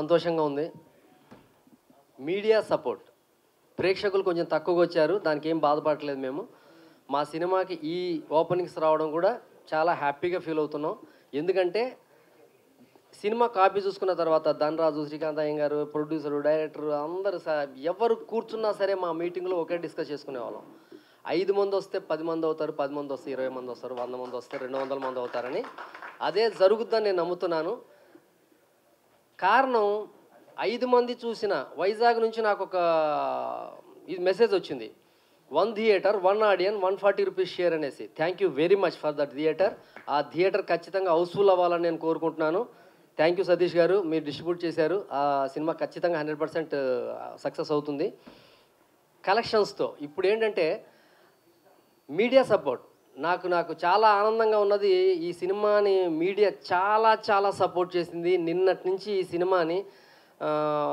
సంతోషంగా ఉంది media support ప్రేక్షకులు కొంచెం తక్కువగా వచ్చారు దానికి ఏం బాధపడట్లేదు మేము మా సినిమాకి ఈ ఓపెనింగ్స్ రావడం కూడా చాలా హ్యాపీగా ఫీల్ అవుతున్నాం ఎందుకంటే సినిమా కాపీ చూసుకున్న తర్వాత ధనరాజు శ్రీకాంత్ అయ్య గారు ప్రొడ్యూసరు డైరెక్టర్ అందరు స- ఎవరు కూర్చున్నా సరే మా మీటింగ్లో ఒకే డిస్కస్ చేసుకునేవాళ్ళం ఐదు మంది వస్తే పది మంది అవుతారు పది మంది వస్తే ఇరవై మంది వస్తారు వంద మంది వస్తే రెండు వందల మంది అవుతారని అదే జరుగుద్దని నేను నమ్ముతున్నాను కారణం ఐదు మంది చూసిన వైజాగ్ నుంచి నాకు ఒక ఇది మెసేజ్ వచ్చింది one theatre one Odeon one forty rupees share అనేసి thank you very much for that theatre ఆ థియేటర్ ఖచ్చితంగా హౌస్ఫుల్ అవ్వాలని నేను కోరుకుంటున్నాను థ్యాంక్ యూ సతీష్ గారు మీరు డిస్ట్రిబ్యూట్ చేశారు ఆ సినిమా ఖచ్చితంగా హండ్రెడ్ పర్సెంట్ సక్సెస్ అవుతుంది కలెక్షన్స్తో ఇప్పుడు ఏంటంటే మీడియా సపోర్ట్ నాకు నాకు చాలా ఆనందంగా ఉన్నది ఈ సినిమాని మీడియా చాలా చాలా సపోర్ట్ చేసింది నిన్నటి నుంచి ఈ సినిమాని ఆ,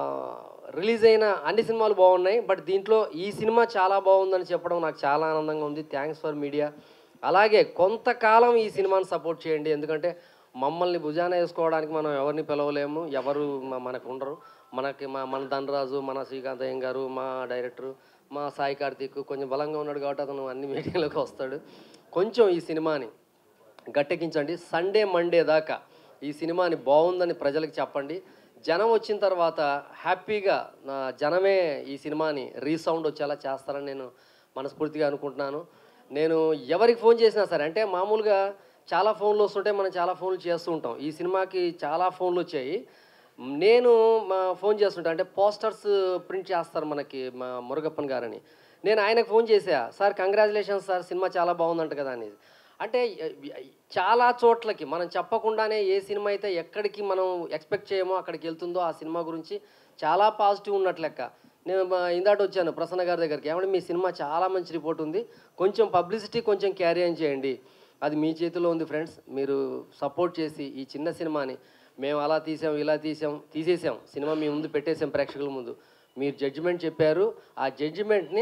రిలీజ్ అయిన అన్ని సినిమాలు బాగున్నాయి బట్ దీంట్లో ఈ సినిమా చాలా బాగుందని చెప్పడం నాకు చాలా ఆనందంగా ఉంది థ్యాంక్స్ ఫర్ మీడియా అలాగే కొంతకాలం ఈ సినిమాని సపోర్ట్ చేయండి ఎందుకంటే మమ్మల్ని భుజాన వేసుకోవడానికి మనం ఎవరిని పిలవలేము ఎవరు మ- మనకు ఉండరు మనకి మా మన ధనరాజు మన శ్రీకాంత్ అయ్యం గారు మా డైరెక్టరు మా సాయి కార్తీక్ కొంచెం బలంగా ఉన్నాడు కాబట్టి అతను అన్ని మీటింగ్లకు వస్తాడు కొంచెం ఈ సినిమాని గట్టెక్కించండి సండే మండే దాకా ఈ సినిమాని బాగుందని ప్రజలకు చెప్పండి జనం వచ్చిన తర్వాత హ్యాపీగా నా జనమే ఈ సినిమాని రీసౌండ్ వచ్చేలా చేస్తారని నేను మనస్ఫూర్తిగా అనుకుంటున్నాను నేను ఎవరికి ఫోన్ చేసినా సరే అంటే మామూలుగా చాలా ఫోన్లు వస్తుంటే మనం చాలా ఫోన్లు చేస్తూ ఉంటాం ఈ సినిమాకి చాలా ఫోన్లు వచ్చాయి నేను మా ఫోన్ చేస్తుంటా అంటే పోస్టర్స్ ప్రింట్ చేస్తారు మనకి మా మురుగప్పన్ గారని నేను ఆయనకు ఫోన్ చేసా సార్ కంగ్రాచులేషన్స్ సార్ సినిమా చాలా బాగుందంట కదా అని అంటే ఎ- చాలా చోట్లకి మనం చెప్పకుండానే ఏ సినిమా అయితే ఎక్కడికి మనం ఎక్స్పెక్ట్ చేయమో అక్కడికి వెళ్తుందో ఆ సినిమా గురించి చాలా పాజిటివ్ ఉన్నట్లు లెక్క నేను మా ఇందాట వచ్చాను ప్రసన్న గారి దగ్గరికి ఏమంటే మీ సినిమా చాలా మంచి రిపోర్ట్ ఉంది కొంచెం పబ్లిసిటీ కొంచెం క్యారీ ఆన్ చేయండి అది మీ చేతిలో ఉంది ఫ్రెండ్స్ మీరు సపోర్ట్ చేసి ఈ చిన్న సినిమాని మేము అలా తీసాం ఇలా తీసాం తీసేసాం సినిమా మీ ముందు పెట్టేసాం ప్రేక్షకుల ముందు మీరు జడ్జిమెంట్ చెప్పారు ఆ జడ్జిమెంట్ని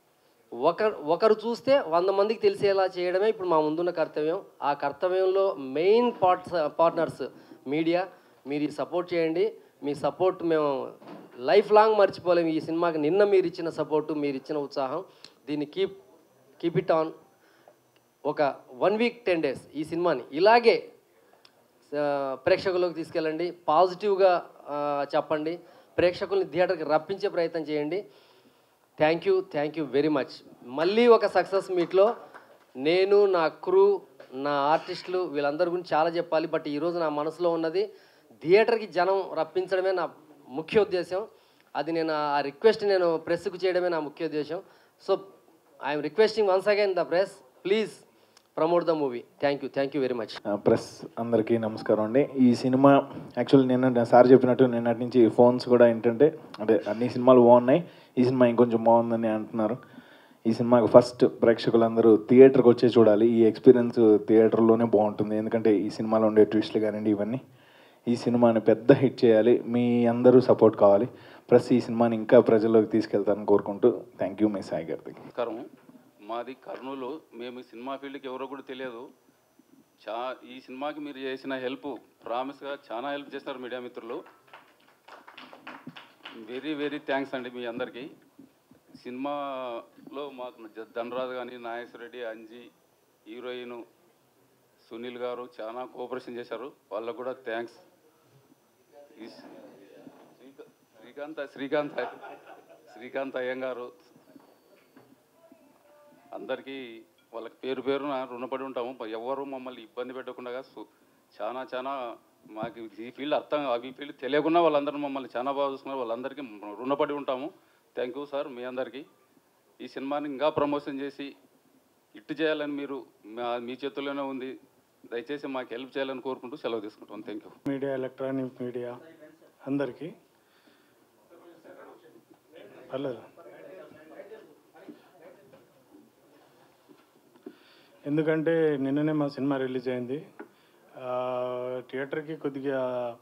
ఒకరు ఒకరు చూస్తే వంద మందికి తెలిసేలా చేయడమే ఇప్పుడు మా ముందున్న కర్తవ్యం ఆ కర్తవ్యంలో మెయిన్ పార్ట్ పార్ట్నర్స్ మీడియా మీరు ఈ సపోర్ట్ చేయండి మీ సపోర్ట్ మేము లైఫ్ లాంగ్ మర్చిపోలేము ఈ సినిమాకి నిన్న మీరు ఇచ్చిన సపోర్టు మీరు ఇచ్చిన ఉత్సాహం దీన్ని కీప్ కీప్ ఇట్ ఆన్ ఒక వన్ వీక్ టెన్ డేస్ ఈ సినిమాని ఇలాగే ఆ, ప్రేక్షకుల్లోకి తీసుకెళ్ళండి పాజిటివ్గా ఆ, చెప్పండి ప్రేక్షకుల్ని థియేటర్కి రప్పించే ప్రయత్నం చేయండి thank you thank you very much మళ్ళీ ఒక సక్సెస్ మీట్లో నేను నా క్రూ నా ఆర్టిస్టులు వీళ్ళందరి గురించి చాలా చెప్పాలి బట్ ఈరోజు నా మనసులో ఉన్నది థియేటర్కి జనం రప్పించడమే నా ముఖ్య ఉద్దేశం అది నేను ఆ రిక్వెస్ట్ నేను ప్రెస్కు చేయడమే నా ముఖ్య ఉద్దేశం so I'm requesting once again the press please promote the movie thank you thank you very much press అందరికీ నమస్కారం అండి ఈ సినిమా యాక్చువల్ నిన్న సార్ చెప్పినట్టు నిన్నటి నుంచి ఫోన్స్ కూడా ఏంటంటే అంటే అన్ని సినిమాలు బాగున్నాయి ఈ సినిమా ఇంకొంచెం బాగుందని అంటున్నారు ఈ సినిమాకి ఫస్ట్ ప్రేక్షకులందరూ థియేటర్కి వచ్చే చూడాలి ఈ ఎక్స్పీరియన్స్ థియేటర్లోనే బాగుంటుంది ఎందుకంటే ఈ సినిమాలో ఉండే ట్విస్ట్లు కానివ్వండి ఇవన్నీ ఈ సినిమాని పెద్ద హిట్ చేయాలి మీ అందరూ సపోర్ట్ కావాలి ప్లస్ ఈ సినిమాని ఇంకా ప్రజల్లోకి తీసుకెళ్తారని కోరుకుంటూ థ్యాంక్ యూ మై సాయి గారికి నమస్కారం మాది కర్నూలు మేము ఈ సినిమా ఫీల్డ్కి ఎవరో కూడా తెలియదు చా ఈ సినిమాకి మీరు చేసిన హెల్ప్ ప్రామిస్గా చాలా హెల్ప్ చేస్తారు మీడియా మిత్రులు వెరీ వెరీ థ్యాంక్స్ అండి మీ అందరికీ సినిమాలో మాకు జ- ధనరాజు కానీ నాగేశ్వర రెడ్డి అంజీ హీరోయిన్ సునీల్ గారు చాలా కోఆపరేషన్ చేశారు వాళ్ళకు కూడా థ్యాంక్స్ శ్రీకాంత్ శ్రీకాంత్ శ్రీకాంత్ అయ్యంగారు అందరికీ వాళ్ళకి పేరు పేరున రుణపడి ఉంటాము ఎవరు మమ్మల్ని ఇబ్బంది పెట్టకుండా సు- చాలా చాలా మాకు ఈ ఫీల్డ్ అర్థం ఈ ఫీల్డ్ తెలియకుండా వాళ్ళందరూ మమ్మల్ని చాలా బాగా చూసుకున్నారు వాళ్ళందరికీ రుణపడి ఉంటాము థ్యాంక్ యూ సార్ మీ అందరికీ ఈ సినిమాని ఇంకా ప్రమోషన్ చేసి ఇట్టు చేయాలని మీరు మా- మీ చేతుల్లోనే ఉంది దయచేసి మాకు హెల్ప్ చేయాలని కోరుకుంటూ సెలవు తీసుకుంటాం thank you media electronic media అందరికీ పర్లేదు ఎందుకంటే నిన్ననే మా సినిమా రిలీజ్ అయింది ఆ, థియేటర్కి కొద్దిగా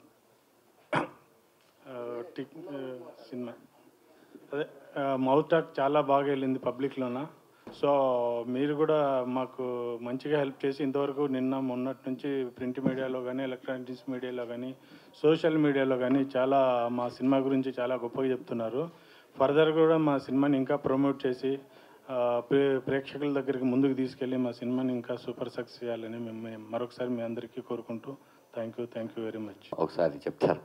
ఆ, టిక్ ఆ, సినిమా అదే మౌత్ టాక్ చాలా బాగా వెళ్ళింది పబ్లిక్లోన సో మీరు కూడా మాకు మంచిగా హెల్ప్ చేసి ఇంతవరకు నిన్న మొన్నటి నుంచి ప్రింట్ మీడియాలో కానీ ఎలక్ట్రానిక్స్ మీడియాలో కానీ సోషల్ మీడియాలో కానీ చాలా మా సినిమా గురించి చాలా గొప్పగా చెప్తున్నారు ఫర్దర్ కూడా మా సినిమాని ఇంకా ప్రమోట్ చేసి ఆ, ప్రే ప్రేక్షకుల దగ్గరికి ముందుకు తీసుకెళ్ళి మా సినిమాని ఇంకా సూపర్ సక్సెస్ చేయాలని మేము మరొకసారి మీ అందరికీ కోరుకుంటూ thank you thank you very much ఒకసారి చెప్తారు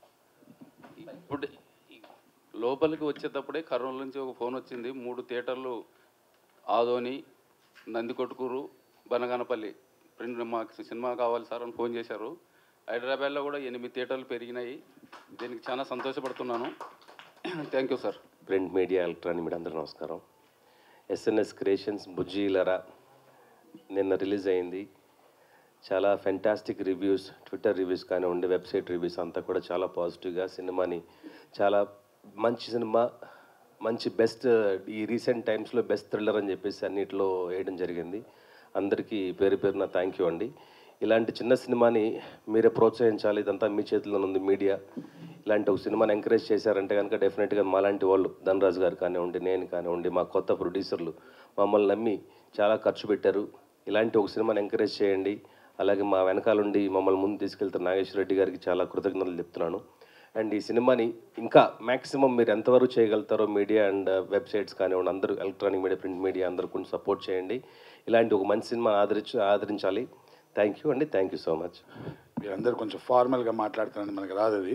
ఇప్పుడు ఈ లోపలికి వచ్చేటప్పుడే కర్నూలు నుంచి ఒక ఫోన్ వచ్చింది మూడు థియేటర్లు ఆదోని నందికొట్కూరు బనగానపల్లి ప్రింట్ మాకు సినిమా కావాలి సార్ అని ఫోన్ చేశారు హైదరాబాద్లో కూడా ఎనిమిది థియేటర్లు పెరిగినాయి దీనికి చాలా సంతోషపడుతున్నాను thank you sir print media electronic media అందరూ నమస్కారం ఎస్ఎన్ఎస్ క్రియేషన్స్ బుజ్జీలరా నిన్న రిలీజ్ అయింది చాలా ఫెంటాస్టిక్ రివ్యూస్ ట్విట్టర్ రివ్యూస్ కానివ్వండి వెబ్సైట్ రివ్యూస్ అంతా కూడా చాలా పాజిటివ్గా సినిమాని చాలా మంచి సినిమా మంచి బెస్ట్ ఈ రీసెంట్ టైమ్స్లో బెస్ట్ థ్రిల్లర్ అని చెప్పేసి అన్నిట్లో వేయడం జరిగింది అందరికీ పేరు పేరున థ్యాంక్ యూ అండి ఇలాంటి చిన్న సినిమాని మీరే ప్రోత్సహించాలి ఇదంతా మీ చేతిలో ఉంది మీడియా ఇలాంటి ఒక సినిమాని ఎంకరేజ్ చేశారంటే కనుక డెఫినెట్గా మాలాంటి వాళ్ళు ధనరాజ్ గారు కానివ్వండి నేను కానివ్వండి మా కొత్త ప్రొడ్యూసర్లు మమ్మల్ని నమ్మి చాలా ఖర్చు పెట్టారు ఇలాంటి ఒక సినిమాని ఎంకరేజ్ చేయండి అలాగే మా వెనకాలండి మమ్మల్ని ముందు తీసుకెళ్తున్న నాగేశ్వర రెడ్డి గారికి చాలా కృతజ్ఞతలు చెప్తున్నాను అండ్ ఈ సినిమాని ఇంకా మ్యాక్సిమం మీరు ఎంతవరకు చేయగలుగుతారో మీడియా అండ్ వెబ్సైట్స్ కానివ్వండి అందరూ ఎలక్ట్రానిక్ మీడియా ప్రింట్ మీడియా అందరూ కొంచెం సపోర్ట్ చేయండి ఇలాంటి ఒక మంచి సినిమా ఆదరించ ఆదరించాలి థ్యాంక్ యూ అండి థ్యాంక్ యూ సో మచ్ మీరందరూ కొంచెం ఫార్మల్గా మాట్లాడుతున్నారని మనకు రాదు అది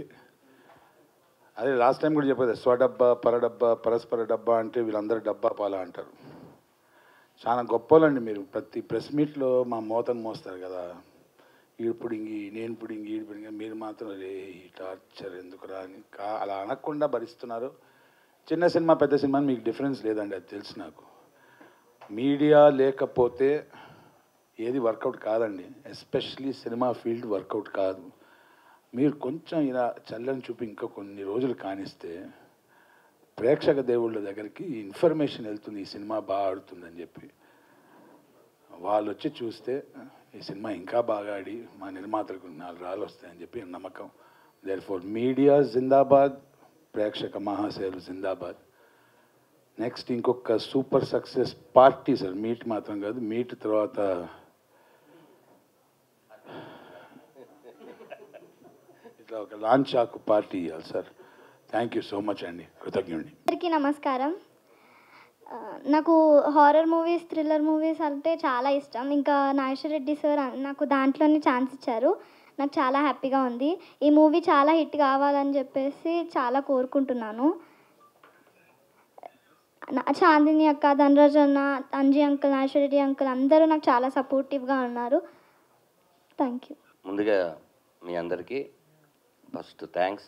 అదే లాస్ట్ టైం కూడా చెప్పేది స్వడబ్బా పరడబ్బా పరస్పర డబ్బా అంటే వీళ్ళందరూ డబ్బా పాల అంటారు చాలా గొప్పలండి మీరు ప్రతి ప్రెస్ మీట్లో మా మోతను మోస్తారు కదా ఈడు పుడింగి నేను పుడింగి ఈడు పుడింగి మీరు మాత్రం రే ఈ టార్చర్ ఎందుకు అని కా అలా అనకుండా భరిస్తున్నారు చిన్న సినిమా పెద్ద సినిమా అని మీకు డిఫరెన్స్ లేదండి అది తెలుసు నాకు మీడియా లేకపోతే ఏది వర్కౌట్ కాదండి ఎస్పెషలీ సినిమా ఫీల్డ్ వర్కౌట్ కాదు మీరు కొంచెం ఇలా చల్లని చూపి ఇంకా కొన్ని రోజులు కానిస్తే ప్రేక్షక దేవుళ్ళ దగ్గరికి ఇన్ఫర్మేషన్ వెళ్తుంది ఈ సినిమా బాగా ఆడుతుందని చెప్పి వాళ్ళు వచ్చి చూస్తే ఈ సినిమా ఇంకా బాగా ఆడి మా నిర్మాతలకు నాలుగు రాళ్ళు వస్తాయని చెప్పి నమ్మకం దేర్ ఫోర్ మీడియా జిందాబాద్ ప్రేక్షక మహాశయులు జిందాబాద్ నెక్స్ట్ ఇంకొక super success party sir meet మాత్రం కాదు మీట్ తర్వాత ఇట్లా ఒక లాంచ్ ఆకు పార్టీ ఇవ్వాలి sir thank you so much అండి కృతజ్ఞుడిని అందరికీ నమస్కారం ఆ, నాకు హారర్ మూవీస్ థ్రిల్లర్ మూవీస్ అంటే చాలా ఇష్టం ఇంకా నాగేశ్వర రెడ్డి సార్ నాకు దాంట్లోనే ఛాన్స్ ఇచ్చారు నాకు చాలా హ్యాపీగా ఉంది ఈ మూవీ చాలా హిట్ కావాలని చెప్పేసి చాలా కోరుకుంటున్నాను నా- చాందిని అక్క ధనరాజ్ అన్న అంజీ అంకుల్ నాగేశ్వర రెడ్డి అంకుల్ అందరూ నాకు చాలా సపోర్టివ్గా ఉన్నారు థ్యాంక్ యూ ముందుగా మీ అందరికీ ఫస్ట్ థ్యాంక్స్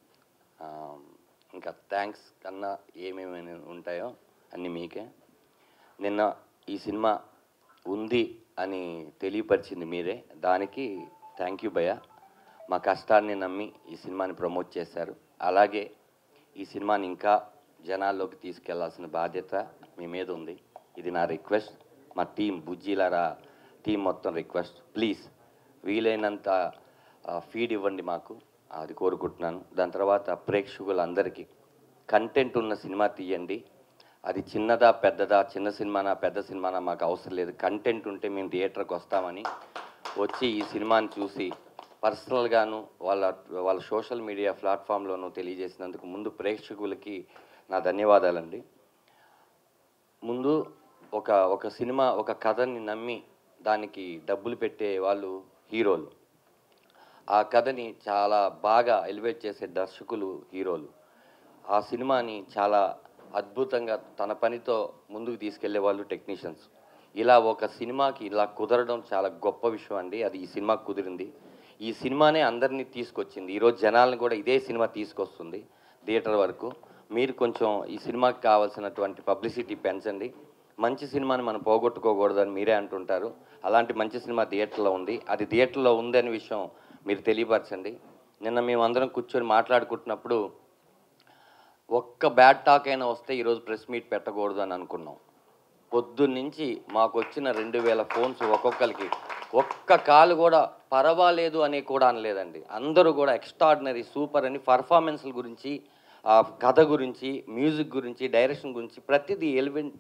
ఇంకా థ్యాంక్స్ కన్నా ఏమేమి ఉంటాయో అన్నీ మీకే నిన్న ఈ సినిమా ఉంది అని తెలియపరిచింది మీరే దానికి థ్యాంక్ యూ భయ్య మా కష్టాన్ని నమ్మి ఈ సినిమాని ప్రమోట్ చేశారు అలాగే ఈ సినిమాని ఇంకా జనాల్లోకి తీసుకెళ్లాల్సిన బాధ్యత మీ మీద ఉంది ఇది నా రిక్వెస్ట్ మా టీం బుజ్జిలారా టీం మొత్తం రిక్వెస్ట్ ప్లీజ్ వీలైనంత ఫీడ్ ఇవ్వండి మాకు అది కోరుకుంటున్నాను దాని తర్వాత ప్రేక్షకులందరికీ కంటెంట్ ఉన్న సినిమా తీయండి అది చిన్నదా పెద్దదా చిన్న సినిమానా పెద్ద సినిమానా మాకు అవసరం లేదు కంటెంట్ ఉంటే మేము థియేటర్కి వస్తామని వచ్చి ఈ సినిమాని చూసి పర్సనల్గాను వాళ్ళ వాళ్ళ సోషల్ మీడియా ప్లాట్ఫామ్లోనూ తెలియజేసినందుకు ముందు ప్రేక్షకులకి నా ధన్యవాదాలండి ముందు ఒక ఒక సినిమా ఒక కథని నమ్మి దానికి డబ్బులు పెట్టే వాళ్ళు హీరోలు ఆ కథని చాలా బాగా ఎలివేట్ చేసే దర్శకులు హీరోలు ఆ సినిమాని చాలా అద్భుతంగా తన పనితో ముందుకు తీసుకెళ్లే వాళ్ళు టెక్నీషియన్స్ ఇలా ఒక సినిమాకి ఇలా కుదరడం చాలా గొప్ప విషయం అండి అది ఈ సినిమాకి కుదిరింది ఈ సినిమానే అందరినీ తీసుకొచ్చింది ఈరోజు జనాలను కూడా ఇదే సినిమా తీసుకొస్తుంది థియేటర్ వరకు మీరు కొంచెం ఈ సినిమాకి కావాల్సినటువంటి పబ్లిసిటీ పెంచండి మంచి సినిమాని మనం పోగొట్టుకోకూడదని మీరే అంటుంటారు అలాంటి మంచి సినిమా థియేటర్లో ఉంది అది థియేటర్లో ఉందనే విషయం మీరు తెలియపరచండి నిన్న మేము అందరం కూర్చొని మాట్లాడుకుంటున్నప్పుడు ఒక్క బ్యాడ్ టాక్ అయినా వస్తే ఈరోజు ప్రెస్ మీట్ పెట్టకూడదు అని అనుకున్నాం పొద్దున్నుంచి మాకు వచ్చిన రెండు వేల ఫోన్స్ ఒక్కొక్కరికి ఒక్క కాల్ కూడా పర్వాలేదు అని కూడా అనలేదండి అందరూ కూడా ఎక్స్ట్రాడినరీ సూపర్ అని పర్ఫార్మెన్స్ల గురించి ఆ కథ గురించి మ్యూజిక్ గురించి డైరెక్షన్ గురించి ప్రతిదీ ఎలిమెంట్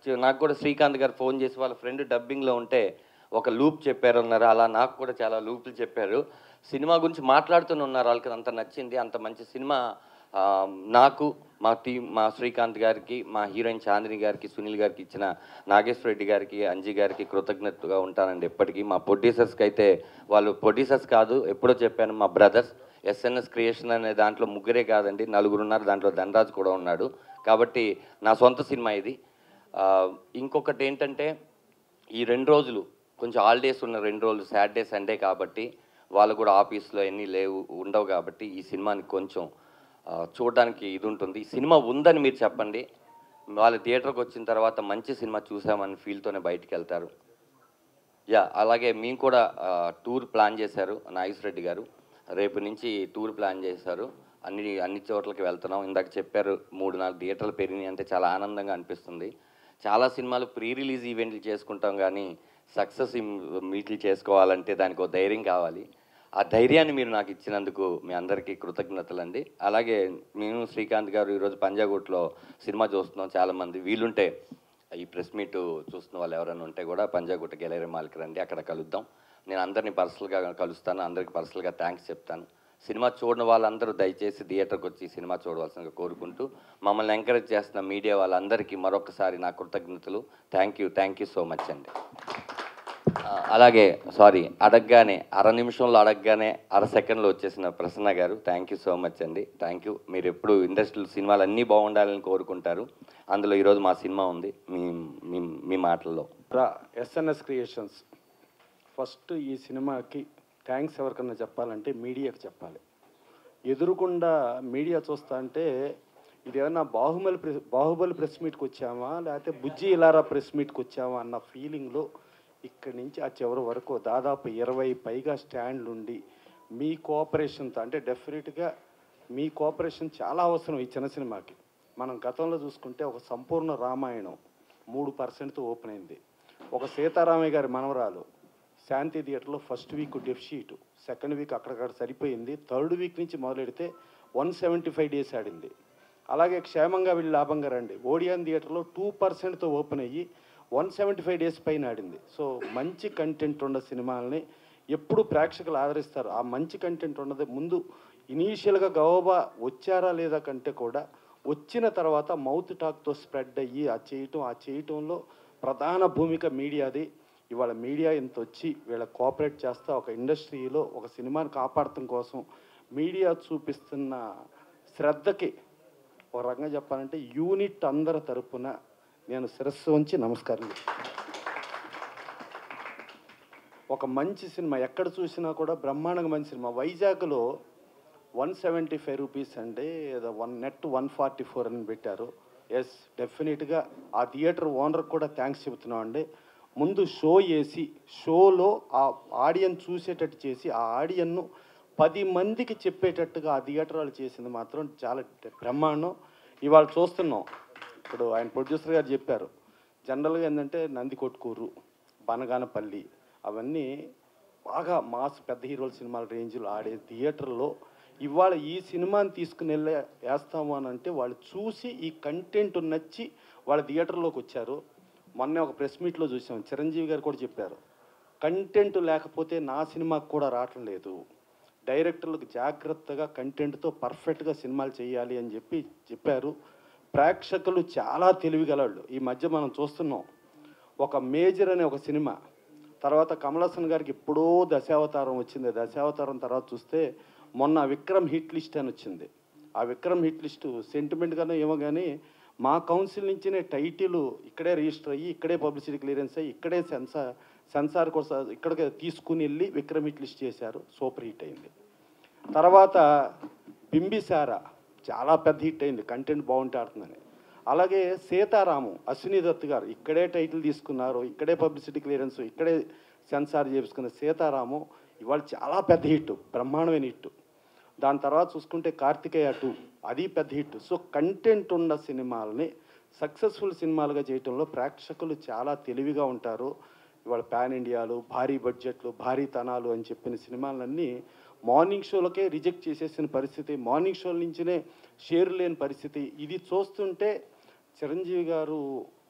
చ- నాకు కూడా శ్రీకాంత్ గారు ఫోన్ చేసి వాళ్ళ ఫ్రెండ్ డబ్బింగ్లో ఉంటే ఒక లూప్ చెప్పారు అన్నారు అలా నాకు కూడా చాలా లూప్లు చెప్పారు సినిమా గురించి మాట్లాడుతూనే ఉన్నారు వాళ్ళకి అంత నచ్చింది అంత మంచి సినిమా ఆ, నాకు మా టీం మా శ్రీకాంత్ గారికి మా హీరోయిన్ చాందిని గారికి సునీల్ గారికి ఇచ్చిన నాగేశ్వర రెడ్డి గారికి అంజీ గారికి కృతజ్ఞతగా ఉంటానండి ఎప్పటికీ మా ప్రొడ్యూసర్స్కి అయితే వాళ్ళు ప్రొడ్యూసర్స్ కాదు ఎప్పుడో చెప్పాను మా బ్రదర్స్ ఎస్ఎన్ఎస్ క్రియేషన్ అనే దాంట్లో ముగ్గురే కాదండి నలుగురు ఉన్నారు దాంట్లో ధనరాజ్ కూడా ఉన్నాడు కాబట్టి నా సొంత సినిమా ఇది ఆ, ఇంకొకటి ఏంటంటే ఈ రెండు రోజులు కొంచెం హాలిడేస్ ఉన్న రెండు రోజులు సాటర్డే సండే కాబట్టి వాళ్ళు కూడా ఆఫీస్లో ఎన్ని లేవు ఉండవు కాబట్టి ఈ సినిమాని కొంచెం ఆ, చూడడానికి ఇది ఉంటుంది ఈ సినిమా ఉందని మీరు చెప్పండి వాళ్ళు థియేటర్కి వచ్చిన తర్వాత మంచి సినిమా చూసామని ఫీల్తోనే బయటికి వెళ్తారు యా అలాగే మేము కూడా ఆ, టూర్ ప్లాన్ చేశారు నాగేశ్వర రెడ్డి గారు రేపు నుంచి టూర్ ప్లాన్ చేశారు అన్ని అన్ని చోట్లకి వెళ్తున్నాం ఇందాక చెప్పారు మూడు నాలుగు థియేటర్లు పెరిగినాయి అంటే చాలా ఆనందంగా అనిపిస్తుంది చాలా సినిమాలు ప్రీ రిలీజ్ ఈవెంట్లు చేసుకుంటాం కానీ సక్సెస్ మీట్లు చేసుకోవాలంటే దానికి ఒక ధైర్యం కావాలి ఆ ధైర్యాన్ని మీరు నాకు ఇచ్చినందుకు మీ అందరికీ కృతజ్ఞతలండి అలాగే మేము శ్రీకాంత్ గారు ఈరోజు పంజాగుట్లో సినిమా చూస్తున్నాం చాలామంది వీలుంటే ఈ ప్రెస్ మీట్ చూస్తున్న వాళ్ళు ఎవరైనా ఉంటే కూడా పంజాగుట్ట గెలరీ మాల్కి రండి అక్కడ కలుద్దాం నేను అందరినీ పర్సనల్గా కలుస్తాను అందరికి పర్సనల్గా థ్యాంక్స్ చెప్తాను సినిమా చూడని వాళ్ళందరూ దయచేసి థియేటర్కి వచ్చి ఈ సినిమా చూడవలసిందిగా కోరుకుంటూ మమ్మల్ని ఎంకరేజ్ చేస్తున్న మీడియా వాళ్ళందరికీ మరొకసారి నా కృతజ్ఞతలు thank you thank you so much అండి ఆ, అలాగే సారీ అడగగానే అర నిమిషంలో అడగగానే అర సెకండ్లో వచ్చేసిన ప్రసన్న గారు థ్యాంక్ యూ సో మచ్ అండి థ్యాంక్ యూ మీరు ఎప్పుడు ఇండస్ట్రీలో సినిమాలు అన్నీ బాగుండాలని కోరుకుంటారు అందులో ఈరోజు మా సినిమా ఉంది మీ మీ మీ మాటల్లో రా ఎస్ఎన్ఎస్ క్రియేషన్స్ ఫస్ట్ ఈ సినిమాకి థ్యాంక్స్ ఎవరికన్నా చెప్పాలంటే మీడియాకి చెప్పాలి ఎదురుకుండా మీడియా చూస్తా అంటే ఇది ఏమన్నా బాహుబలి ప్రెస్ బాహుబలి ప్రెస్ మీట్కి వచ్చామా లేకపోతే బుజ్జి ఇలారా ప్రెస్ మీట్కి వచ్చామా అన్న ఫీలింగ్లో ఇక్కడి నుంచి ఆ చివరి వరకు దాదాపు ఇరవై పైగా స్టాండ్లు ఉండి మీ కోఆపరేషన్తో అంటే డెఫినెట్గా మీ కోఆపరేషన్ చాలా అవసరం ఈ చిన్న సినిమాకి మనం గతంలో చూసుకుంటే ఒక సంపూర్ణ రామాయణం మూడు పర్సెంట్తో ఓపెన్ అయింది ఒక సీతారామయ్య గారి మనవరాలు శాంతి థియేటర్లో first week deficit second week అక్కడక్కడ సరిపోయింది థర్డ్ వీక్ నుంచి మొదలెడితే వన్ సెవెంటీ ఫైవ్ డేస్ ఆడింది అలాగే క్షేమంగా వెళ్ళి లాభంగా రండి ఓడియన్ థియేటర్లో టూ పర్సెంట్తో ఓపెన్ అయ్యి వన్ సెవెంటీ ఫైవ్ డేస్ పైన ఆడింది సో మంచి కంటెంట్ ఉన్న సినిమాలని ఎప్పుడు ప్రేక్షకులు ఆదరిస్తారు ఆ మంచి కంటెంట్ ఉన్నది ముందు ఇనీషియల్గా గవబా వచ్చారా లేదా కంటే కూడా వచ్చిన తర్వాత మౌత్ టాక్తో స్ప్రెడ్ అయ్యి ఆ చేయటం ఆ చేయటంలో ప్రధాన భూమిక మీడియాది ఇవాళ మీడియా ఇంత వచ్చి వీళ్ళ కోఆపరేట్ చేస్తా ఒక ఇండస్ట్రీలో ఒక సినిమాని కాపాడటం కోసం మీడియా చూపిస్తున్న శ్రద్ధకి ఒక రకంగా చెప్పాలంటే యూనిట్ అందరి తరపున నేను శిరస్సు ఉంచి నమస్కారం చెప్తాను. ఒక మంచి సినిమా ఎక్కడ చూసినా కూడా బ్రహ్మాండంగా మంచి సినిమా వైజాగ్లో వన్ సెవెంటీ ఫైవ్ రూపీస్ అంటే ఏదో one net one forty four అని పెట్టారు ఎస్ డెఫినెట్గా ఆ థియేటర్ ఓనర్కి కూడా థ్యాంక్స్ చెబుతున్నాం అండి ముందు షో వేసి షోలో ఆ ఆడియన్ చూసేటట్టు చేసి ఆ ఆడియన్ను పది మందికి చెప్పేటట్టుగా ఆ థియేటర్ వాళ్ళు చేసింది మాత్రం చాలా బ్రహ్మాండం ఇవాళ చూస్తున్నాం ఇప్పుడు ఆయన ప్రొడ్యూసర్ గారు చెప్పారు జనరల్గా ఏంటంటే నంది కొట్కూరు బనగానపల్లి అవన్నీ బాగా మాస్ పెద్ద హీరోల సినిమాల రేంజ్లో ఆడే థియేటర్లో ఇవాళ ఈ సినిమాని తీసుకుని వెళ్ళే వేస్తాము అని అంటే వాళ్ళు చూసి ఈ కంటెంట్ నచ్చి వాళ్ళ థియేటర్లోకి వచ్చారు మొన్నే ఒక ప్రెస్ మీట్లో చూసాం చిరంజీవి గారు కూడా చెప్పారు కంటెంట్ లేకపోతే నా సినిమాకు కూడా రావటం లేదు డైరెక్టర్లకు జాగ్రత్తగా కంటెంట్తో పర్ఫెక్ట్గా సినిమాలు చేయాలి అని చెప్పి చెప్పారు ప్రేక్షకులు చాలా తెలివిగలవాళ్ళు ఈ మధ్య మనం చూస్తున్నాం ఒక మేజర్ అనే ఒక సినిమా తర్వాత కమల్ హాసన్ గారికి ఎప్పుడో దశావతారం వచ్చింది దశావతారం తర్వాత చూస్తే మొన్న విక్రమ్ హిట్ లిస్ట్ అని వచ్చింది ఆ విక్రమ్ హిట్ లిస్టు సెంటిమెంట్గానో ఏమో కానీ మా కౌన్సిల్ నుంచినే టైటిల్ ఇక్కడే రిజిస్టర్ అయ్యి ఇక్కడే పబ్లిసిటీ క్లియరెన్స్ అయ్యి ఇక్కడే సెన్సార్ సెన్సార్ కోసం ఇక్కడికి తీసుకుని వెళ్ళి విక్రమ్ హిట్ లిస్ట్ చేశారు సూపర్ హిట్ అయింది తర్వాత బింబిసార చాలా పెద్ద హిట్ అయింది కంటెంట్ బాగుంటే ఆడుతుందని అలాగే సీతారాము అశ్విని దత్ గారు ఇక్కడే టైటిల్ తీసుకున్నారు ఇక్కడే పబ్లిసిటీ క్లియరెన్స్ ఇక్కడే సెన్సార్ చేసుకున్న సీతారాము ఇవాళ చాలా పెద్ద హిట్ బ్రహ్మాండమైన హిట్ దాని తర్వాత చూసుకుంటే కార్తికేయ టూ అది పెద్ద హిట్ సో కంటెంట్ ఉన్న సినిమాలని సక్సెస్ఫుల్ సినిమాలుగా చేయటంలో ప్రేక్షకులు చాలా తెలివిగా ఉంటారు ఇవాళ పాన్ ఇండియాలు భారీ బడ్జెట్లు భారీ తనాలు అని చెప్పిన సినిమాలన్నీ మార్నింగ్ షోలకే రిజెక్ట్ చేసేసిన పరిస్థితి మార్నింగ్ షోల నుంచినే షేర్ లేని పరిస్థితి ఇది చూస్తుంటే చిరంజీవి గారు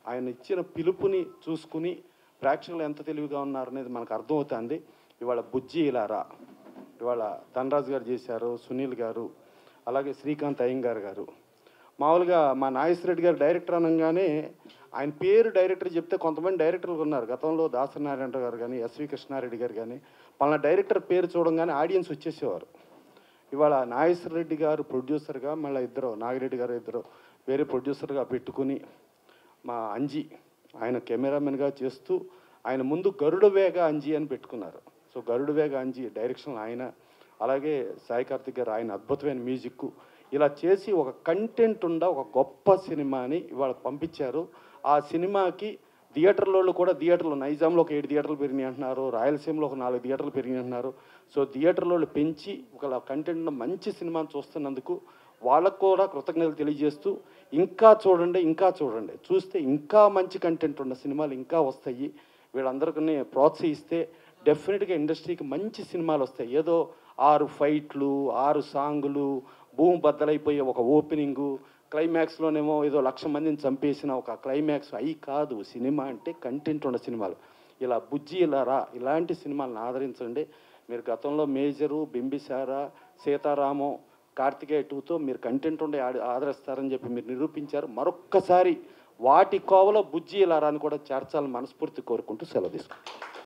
ఆయన ఇచ్చిన పిలుపుని చూసుకుని ప్రేక్షకులు ఎంత తెలివిగా ఉన్నారనేది మనకు అర్థమవుతుంది ఇవాళ బుజ్జి ఇలారా ఇవాళ ధనరాజు గారు చేశారు సునీల్ గారు అలాగే శ్రీకాంత్ అయ్యంగార్ గారు మామూలుగా మా నాగేశ్వరరెడ్డి గారు డైరెక్టర్ అనగానే ఆయన పేరు డైరెక్టర్ చెప్తే కొంతమంది డైరెక్టర్లు ఉన్నారు గతంలో దాసనారాయణ గారు కానీ ఎస్వి కృష్ణారెడ్డి గారు కానీ పలానా డైరెక్టర్ పేరు చూడంగానే ఆడియన్స్ వచ్చేసేవారు ఇవాళ నాగేశ్వర రెడ్డి గారు ప్రొడ్యూసర్గా మళ్ళీ ఇద్దరు నాగిరెడ్డి గారు ఇద్దరు వేరే ప్రొడ్యూసర్గా పెట్టుకుని మా అంజి ఆయన కెమెరామెన్గా చేస్తూ ఆయన ముందు గరుడ వేగ అంజి అని పెట్టుకున్నారు సో గరుడ వేగ అంజి డైరెక్షన్ ఆయన అలాగే సాయి కార్తిక్ గారు ఆయన అద్భుతమైన మ్యూజిక్ ఇలా చేసి ఒక కంటెంట్ ఉండ ఒక గొప్ప సినిమాని ఇవాళ పంపించారు ఆ సినిమాకి థియేటర్లలో కూడా థియేటర్లు నైజాంలో ఒక ఏడు థియేటర్లు పెరిగినాయి అంటున్నారు రాయలసీమలో ఒక నాలుగు థియేటర్లు పెరిగినాయి అంటున్నారు సో థియేటర్లో పెంచి ఒక కంటెంట్ మంచి సినిమాని చూస్తున్నందుకు వాళ్ళకు కూడా కృతజ్ఞతలు తెలియజేస్తూ ఇంకా చూడండి ఇంకా చూడండి చూస్తే ఇంకా మంచి కంటెంట్ ఉన్న సినిమాలు ఇంకా వస్తాయి వీళ్ళందరికీ ప్రోత్సహిస్తే డెఫినెట్గా ఇండస్ట్రీకి మంచి సినిమాలు వస్తాయి ఏదో ఆరు ఫైట్లు ఆరు సాంగులు భూమి బద్దలైపోయే ఒక ఓపెనింగు క్లైమాక్స్లోనేమో ఏదో లక్ష మందిని చంపేసిన ఒక క్లైమాక్స్ అయి కాదు సినిమా అంటే కంటెంట్ ఉన్న సినిమాలు ఇలా బుజ్జి ఇలా రా ఇలాంటి సినిమాలను ఆదరించండి మీరు గతంలో మేజరు బింబిసార సీతారామం కార్తికేయ టూతో మీరు కంటెంట్ ఉండే ఆడి- ఆదరిస్తారని చెప్పి మీరు నిరూపించారు మరొక్కసారి వాటి కోవలో బుజ్జి ఇలా రా అని కూడా చేర్చాలని మనస్ఫూర్తి కోరుకుంటూ సెలవు తీసుకుంటాం